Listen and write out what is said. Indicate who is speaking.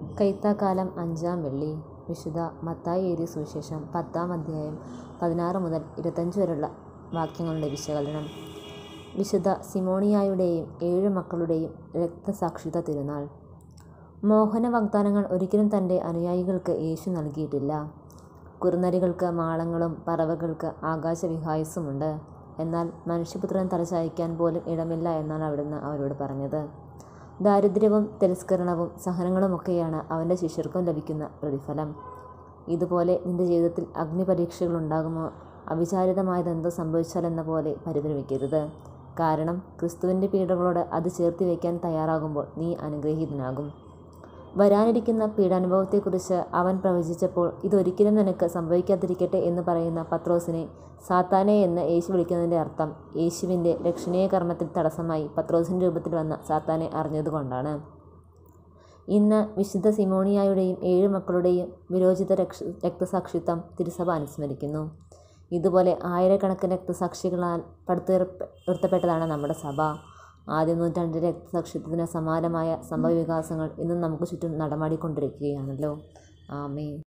Speaker 1: കൈത്താക്കാലം അഞ്ചാം വെള്ളി വിശുദ്ധ മത്തായി എഴുതിയ സുവിശേഷം പത്താം അധ്യായം പതിനാറ് മുതൽ ഇരുപത്തഞ്ച് വരെയുള്ള വാക്യങ്ങളുടെ വിശകലനം വിശുദ്ധ സിമോണിയായുടെയും ഏഴ് മക്കളുടെയും രക്തസാക്ഷിത്വ തിരുനാൾ മോഹന വാഗ്ദാനങ്ങൾ ഒരിക്കലും തൻ്റെ അനുയായികൾക്ക് യേശു നൽകിയിട്ടില്ല കുറുനരികൾക്ക് മാളങ്ങളും പറവകൾക്ക് ആകാശവിഹായസ്സുമുണ്ട് എന്നാൽ മനുഷ്യപുത്രൻ തലചായ്ക്കാൻ പോലും ഇടമില്ല എന്നാണ് അവിടുന്ന് അവരോട് പറഞ്ഞത് ദാരിദ്ര്യവും തിരസ്കരണവും സഹനങ്ങളുമൊക്കെയാണ് അവൻ്റെ ശിഷ്യർക്കും ലഭിക്കുന്ന പ്രതിഫലം ഇതുപോലെ നിന്റെ ജീവിതത്തിൽ അഗ്നിപരീക്ഷകൾ ഉണ്ടാകുമോ അവിചാരിതമായതെന്തോ സംഭവിച്ചാലെന്ന പോലെ പരിഭ്രമിക്കരുത് കാരണം ക്രിസ്തുവിൻ്റെ പീഡകളോട് അത് ചേർത്തി വയ്ക്കാൻ തയ്യാറാകുമ്പോൾ നീ അനുഗ്രഹീതനാകും വരാനിരിക്കുന്ന പീഡാനുഭവത്തെക്കുറിച്ച് അവൻ പ്രവചിച്ചപ്പോൾ ഇതൊരിക്കലും നിനക്ക് സംഭവിക്കാതിരിക്കട്ടെ എന്ന് പറയുന്ന പത്രോസിനെ സാത്താനെ എന്ന് യേശു വിളിക്കുന്നതിൻ്റെ അർത്ഥം യേശുവിൻ്റെ രക്ഷണീയ കർമ്മത്തിൽ തടസ്സമായി പത്രോസിൻ്റെ രൂപത്തിൽ വന്ന സാത്താനെ അറിഞ്ഞതുകൊണ്ടാണ് ഇന്ന് വിശുദ്ധ സിമോണിയായുടെയും ഏഴ് മക്കളുടെയും വിരോചിത രക്ഷ രക്തസാക്ഷിത്വം തിരുസഭ അനുസ്മരിക്കുന്നു ഇതുപോലെ ആയിരക്കണക്കിന് രക്തസാക്ഷികളാൽ പടുത്തുയർത്തപ്പെട്ടതാണ് നമ്മുടെ സഭ ആദ്യ നൂറ്റാണ്ടിലെ രക്തസാക്ഷിത്വത്തിന് സമാനമായ സംഭവവികാസങ്ങൾ ഇന്നും നമുക്ക് ചുറ്റും നടമാടിക്കൊണ്ടിരിക്കുകയാണല്ലോ ആമേൻ